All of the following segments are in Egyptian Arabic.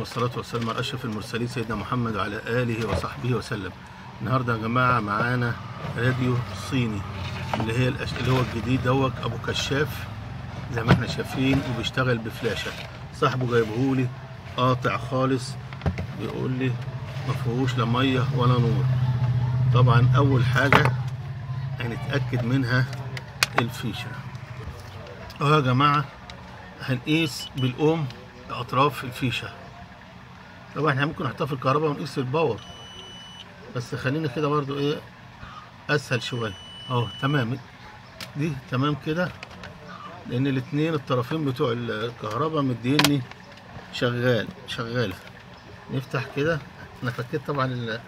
والصلاة والسلام على أشرف المرسلين سيدنا محمد وعلى آله وصحبه وسلم النهاردة يا جماعة معانا راديو صيني اللي هي الأش... اللي هو الجديد دوت أبو كشاف زي ما احنا شايفين وبيشتغل بفلاشة صاحبه جايبهولي قاطع خالص بيقول لي ما فيهوش لا مية ولا نور طبعا أول حاجة هنتأكد منها الفيشة اهو يا جماعة هنقيس بالأم أطراف الفيشة طبعا احنا ممكن نحطها في الكهرباء ونقيس الباور بس خلينا كده برضو ايه أسهل شوية اهو تمام دي تمام كده لأن الاتنين الطرفين بتوع الكهرباء مديني شغال شغالة نفتح كده أنا فكيت طبعا ال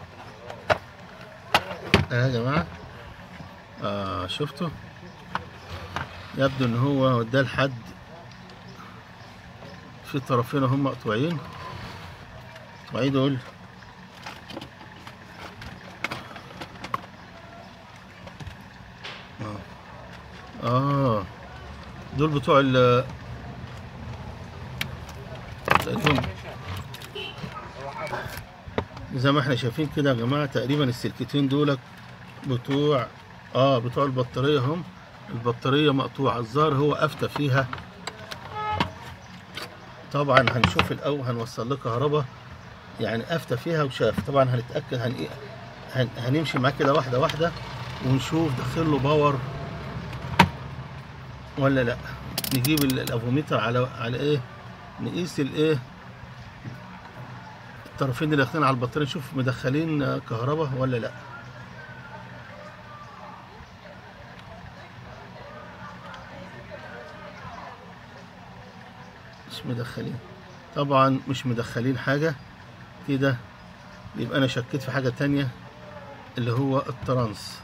اه يا جماعة آه شفتوا يبدو ان هو وداه لحد في طرفين هم مقطوعين مقطوعين دول اه اه دول بتوع ال تقريبا زي ما احنا شايفين كده يا جماعه تقريبا السلكتين دول بتوع اه بتوع البطاريه هم البطاريه مقطوعه الظاهر هو افتى فيها طبعا هنشوف الاول هنوصل له كهرباء يعني افتى فيها وشاف طبعا هنتاكد هن... هن... هنمشي معاه كده واحده واحده ونشوف داخل له باور ولا لا نجيب ال- الافوميتر على على ايه نقيس الايه الطرفين اللي داخلين على البطاريه نشوف مدخلين كهرباء ولا لا مش مدخلين طبعا مش مدخلين حاجة كده يبقى انا شكيت في حاجة تانية اللي هو الترانس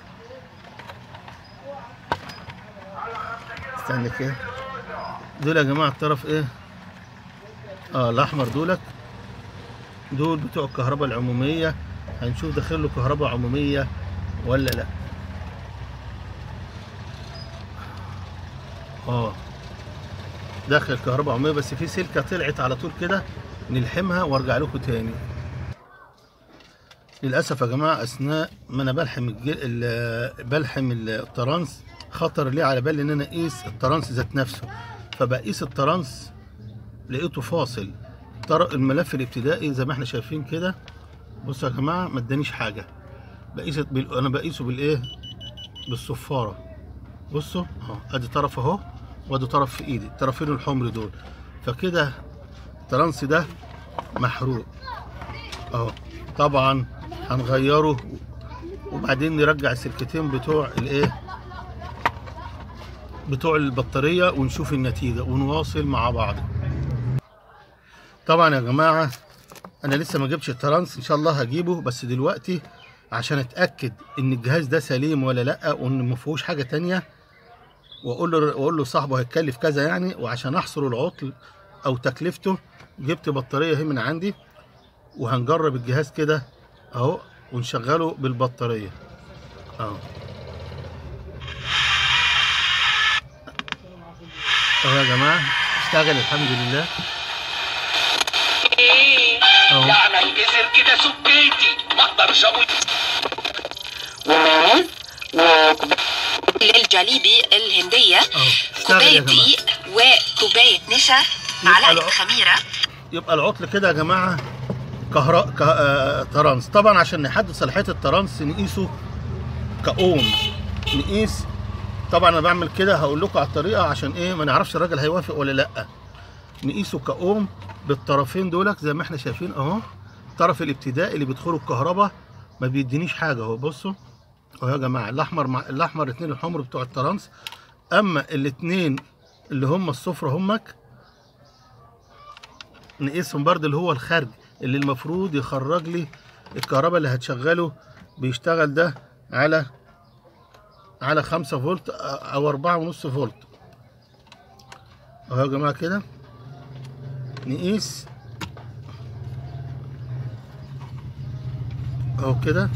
استنى كده دول يا جماعة الطرف ايه اه الاحمر دولك دول بتوع الكهرباء العمومية هنشوف داخل له كهرباء عمومية ولا لا اه داخل كهرباء عمومية بس في سلكة طلعت على طول كده نلحمها وارجع لكم تاني للأسف يا جماعة أثناء ما أنا بلحم الج... ال- بلحم الترانس خطر لي على بالي إن أنا أقيس الترانس ذات نفسه فبقيس الترانس لقيته فاصل تر- الملف الابتدائي زي ما احنا شايفين كده بصوا يا جماعة ما ادانيش حاجة بقيس بال... أنا بقيسه بالإيه؟ بالصفارة بصوا اهو ادي طرف اهو وادي طرف في ايدي الطرفين الحمر دول فكده الترانس ده محروق اهو طبعا هنغيره وبعدين نرجع السلكتين بتوع الايه بتوع البطارية ونشوف النتيجة ونواصل مع بعض طبعا يا جماعة انا لسه ما جبتش الترانس ان شاء الله هجيبه بس دلوقتي عشان اتاكد ان الجهاز ده سليم ولا لا وان ما فيهوش حاجه تانية واقول له واقول له صاحبه هيتكلف كذا يعني وعشان احصر العطل او تكلفته جبت بطاريه اهي من عندي وهنجرب الجهاز كده اهو ونشغله بالبطاريه اهو اهو يا جماعه اشتغل الحمد لله اهو يعني الجزر كده سكيتي ما اقدرش اقول ومايونيز للجليبي الهندية اهو اشتغل يا كوباية جماعه دقيق وكوباية نشا معلقة الع- خميرة يبقى العطل كده يا جماعه كهرباء ك... آه... ترانس طبعا عشان نحدد صلاحيه الترانس نقيسه كاوم نقيس طبعا انا بعمل كده هقول لكم على الطريقه عشان ايه ما نعرفش الراجل هيوافق ولا لا نقيسه كاوم بالطرفين دولك زي ما احنا شايفين اهو الطرف الابتدائي اللي بيدخله الكهرباء ما بيدينيش حاجه اهو بصوا اهو يا جماعه الاحمر مع الاحمر الاثنين الحمر بتوع الترانس اما الاثنين اللي هم الصفر همك نقيسهم برضه اللي هو الخارج اللي المفروض يخرج لي الكهرباء اللي هتشغله بيشتغل ده على على خمسة فولت او أربعة ونص فولت اهو يا جماعة كده نقيس اهو كده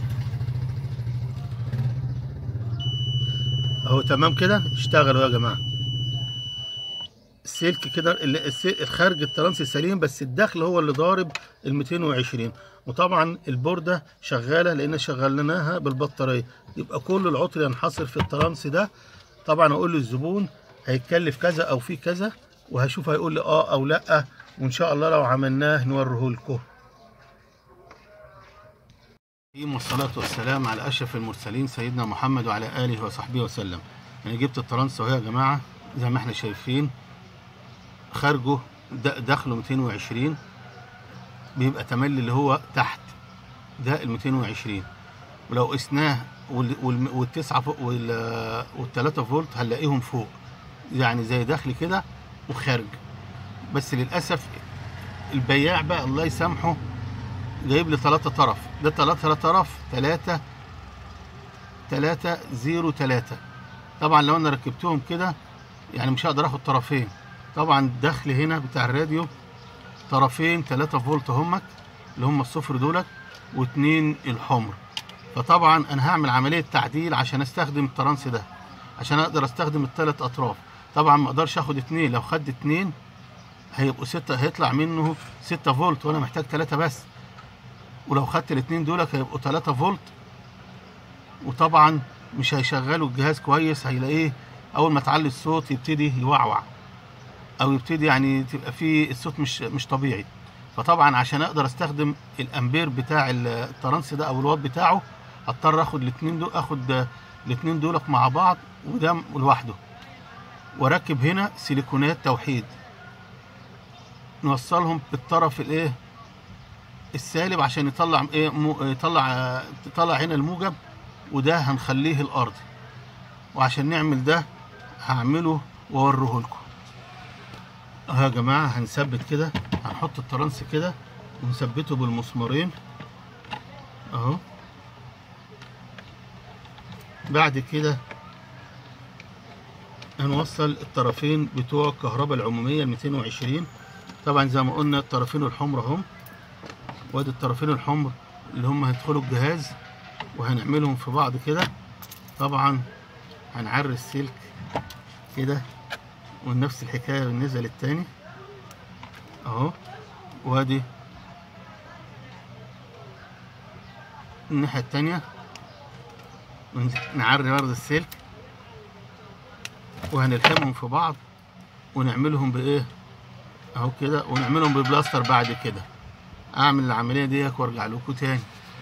اهو تمام كده اشتغلوا يا جماعة السلك كده ال- الس- الخارج الترانس سليم بس الداخل هو اللي ضارب ال 220 وطبعا البورده شغاله لان شغلناها بالبطاريه يبقى كل العطل ينحصر في الترانس ده طبعا اقول للزبون هيتكلف كذا او في كذا وهشوف هيقول لي اه او لا وان شاء الله لو عملناه نوريه لكم والصلاة والسلام على أشرف المرسلين سيدنا محمد وعلى آله وصحبه وسلم أنا جبت الترانس أهو يا جماعة زي ما احنا شايفين خارجه د- داخله 220 بيبقى تملي اللي هو تحت ده ال 220 ولو قسناه وال- وال- والتسعة فوق وال- والتلاتة فولت هنلاقيهم فوق يعني زي داخل كده وخارج بس للأسف البياع بقى الله يسامحه جايب لي ثلاثة طرف ده ثلاثة طرف ثلاثة ثلاثة زيرو ثلاثة طبعا لو انا ركبتهم كده يعني مش هقدر اخد طرفين طبعا الدخل هنا بتاع الراديو طرفين 3 فولت همك اللي هم الصفر دولت واتنين الحمر فطبعا انا هعمل عملية تعديل عشان استخدم الترانس ده عشان اقدر استخدم الثلاث اطراف طبعا ما اقدرش اخد اتنين لو خدت اتنين هيبقوا ستة هيطلع منه ستة فولت وانا محتاج تلاتة بس ولو خدت الاتنين دولت هيبقوا تلاتة فولت وطبعا مش هيشغلوا الجهاز كويس هيلاقيه اول ما تعلي الصوت يبتدي يوعوع او يبتدي يعني تبقى فيه الصوت مش مش طبيعي فطبعا عشان اقدر استخدم الامبير بتاع الترانس ده او الوات بتاعه اضطر اخد الاتنين دول اخد الاتنين دولك مع بعض وده لوحده واركب هنا سيليكونات توحيد نوصلهم بالطرف الايه السالب عشان يطلع ايه مو يطلع يطلع هنا الموجب وده هنخليه الارض وعشان نعمل ده هعمله واوريه لكم اهو يا جماعه هنثبت كده هنحط الترانس كده ونثبته بالمسمارين اهو بعد كده هنوصل الطرفين بتوع الكهرباء العموميه ال 220 طبعا زي ما قلنا الطرفين الحمر اهم وادي الطرفين الحمر اللي هم هيدخلوا الجهاز وهنعملهم في بعض كده طبعا هنعري السلك كده ونفس الحكايه بالنسبه للتاني اهو وادي الناحيه التانيه نعري برضه السلك وهنلحمهم في بعض ونعملهم بايه اهو كده ونعملهم ببلاستر بعد كده اعمل العمليه دي وارجع لكم تاني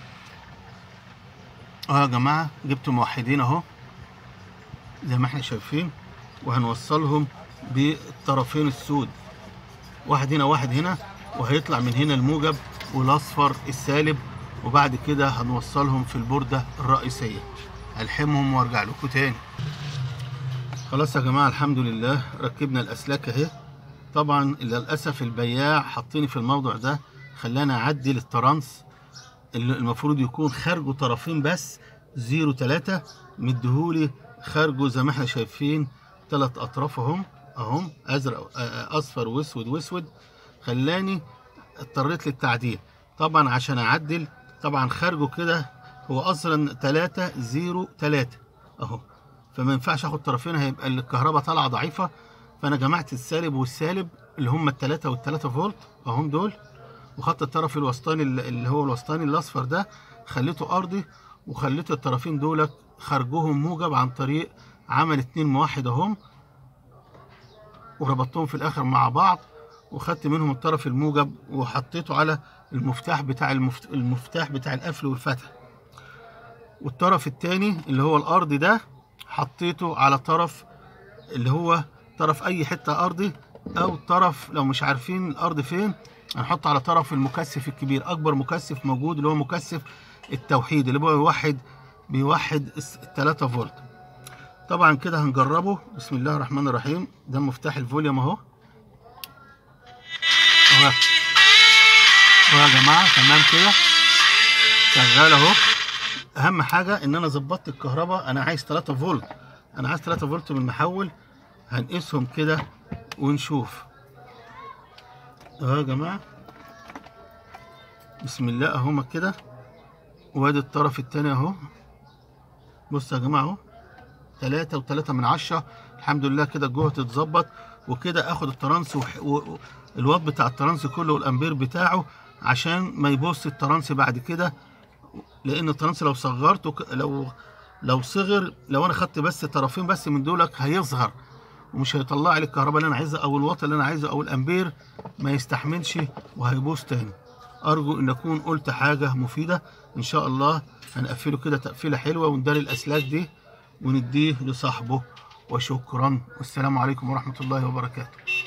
اهو يا جماعه جبت موحدين اهو زي ما احنا شايفين وهنوصلهم بالطرفين السود واحد هنا واحد هنا وهيطلع من هنا الموجب والاصفر السالب وبعد كده هنوصلهم في البورده الرئيسيه الحمهم وارجع لكم تاني خلاص يا جماعه الحمد لله ركبنا الاسلاك اهي طبعا للاسف البياع حطيني في الموضوع ده خلاني اعدل الترانس اللي المفروض يكون خارجه طرفين بس زيرو تلاتة مديهولي خارجه زي ما احنا شايفين تلات اطراف اهم اهم ازرق آه، اصفر واسود واسود خلاني اضطريت للتعديل طبعا عشان اعدل طبعا خارجه كده هو اصلا تلاتة زيرو تلاتة اهو فما ينفعش اخد طرفين هيبقى الكهرباء طالعه ضعيفه فانا جمعت السالب والسالب اللي هم التلاتة والتلاتة فولت اهم دول وخدت الطرف الوسطاني اللي هو الوسطاني الاصفر ده خليته ارضي وخليت الطرفين دول خرجهم موجب عن طريق عمل اتنين موحد اهم وربطتهم في الاخر مع بعض وخدت منهم الطرف الموجب وحطيته على المفتاح بتاع المفت... المفتاح بتاع القفل والفتح والطرف التاني اللي هو الارضي ده حطيته على طرف اللي هو طرف اي حته ارضي او طرف لو مش عارفين الارض فين هنحط على طرف المكثف الكبير اكبر مكثف موجود اللي هو مكثف التوحيد اللي هو بيوحد بيوحد ال 3 فولت طبعا كده هنجربه بسم الله الرحمن الرحيم ده مفتاح الفوليوم اهو اهو اهو يا جماعه تمام كده شغال اهو اهم حاجه ان انا ظبطت الكهرباء انا عايز 3 فولت انا عايز 3 فولت من المحول هنقيسهم كده ونشوف اهو يا جماعه بسم الله اهو كده وادي الطرف التاني اهو بصوا يا جماعه اهو تلاتة وتلاتة من عشرة الحمد لله كده الجهد اتظبط وكده اخد الترانس وح- و- الوات بتاع الترانس كله والامبير بتاعه عشان ما يبص الترانس بعد كده لان الترانس لو صغرته ك- لو لو صغر لو انا خدت بس طرفين بس من دولك هيظهر ومش هيطلع لي الكهرباء اللي انا عايزها او الواط اللي انا عايزه او الامبير ما يستحملش وهيبوظ تاني ارجو ان اكون قلت حاجه مفيده ان شاء الله هنقفله كده تقفيله حلوه ونداري الاسلاك دي ونديه لصاحبه وشكرا والسلام عليكم ورحمه الله وبركاته